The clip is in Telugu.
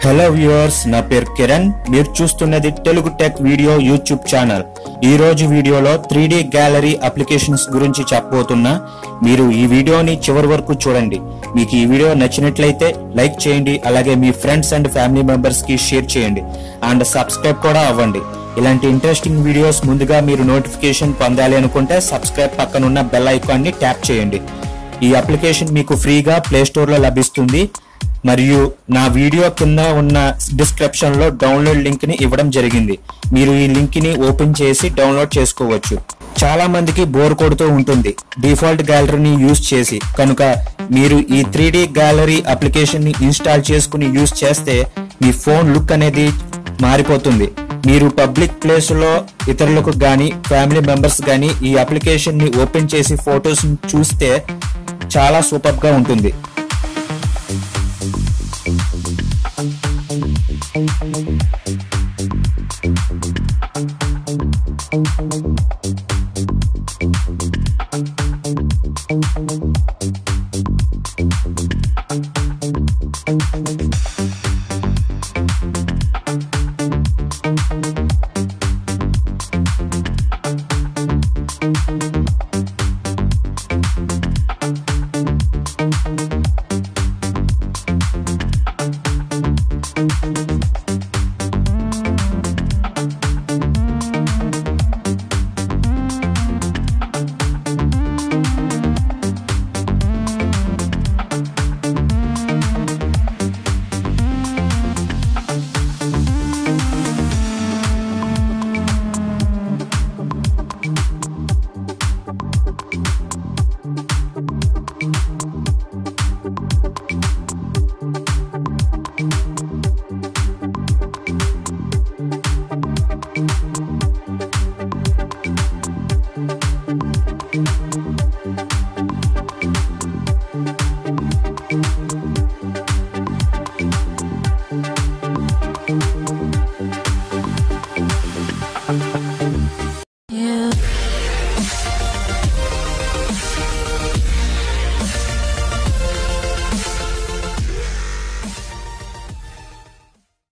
హలో వ్యూవర్స్ నా పేరు కిరణ్ మీరు చూస్తున్నది Telugu tech video YouTube channel ఈ రోజు వీడియోలో త్రీ డి గ్యాలరీ అప్లికేషన్స్ గురించి చెప్పబోతున్నా మీరు ఈ వీడియోని చివరి వరకు చూడండి మీకు ఈ వీడియో నచ్చినట్లయితే లైక్ చేయండి అలాగే మీ ఫ్రెండ్స్ అండ్ ఫ్యామిలీ మెంబర్స్ కి షేర్ చేయండి అండ్ సబ్స్క్రైబ్ కూడా అవ్వండి ఇలాంటి ఇంట్రెస్టింగ్ వీడియోస్ ముందుగా మీరు నోటిఫికేషన్ పొందాలి అనుకుంటే సబ్స్క్రైబ్ పక్కనున్న బెల్ ఐకాన్ ని ట్యాప్ చేయండి ఈ అప్లికేషన్ మీకు ఫ్రీగా ప్లే స్టోర్ లో లభిస్తుంది మరియు నా వీడియో కింద ఉన్న డిస్క్రిప్షన్ లో డౌన్లోడ్ లింక్ ని ఇవ్వడం జరిగింది మీరు ఈ లింక్ ని ఓపెన్ చేసి డౌన్లోడ్ చేసుకోవచ్చు చాలా మందికి బోర్ కొడుతూ ఉంటుంది డిఫాల్ట్ గ్యాలరీని యూజ్ చేసి కనుక మీరు ఈ త్రీ డి గ్యాలరీ అప్లికేషన్ ని ఇన్స్టాల్ చేసుకుని యూజ్ చేస్తే మీ ఫోన్ లుక్ అనేది మారిపోతుంది మీరు పబ్లిక్ ప్లేస్ లో ఇతరులకు గాని ఫ్యామిలీ మెంబర్స్ గాని ఈ అప్లికేషన్ ని ఓపెన్ చేసి ఫొటోస్ చూస్తే చాలా సూపర్ గా ఉంటుంది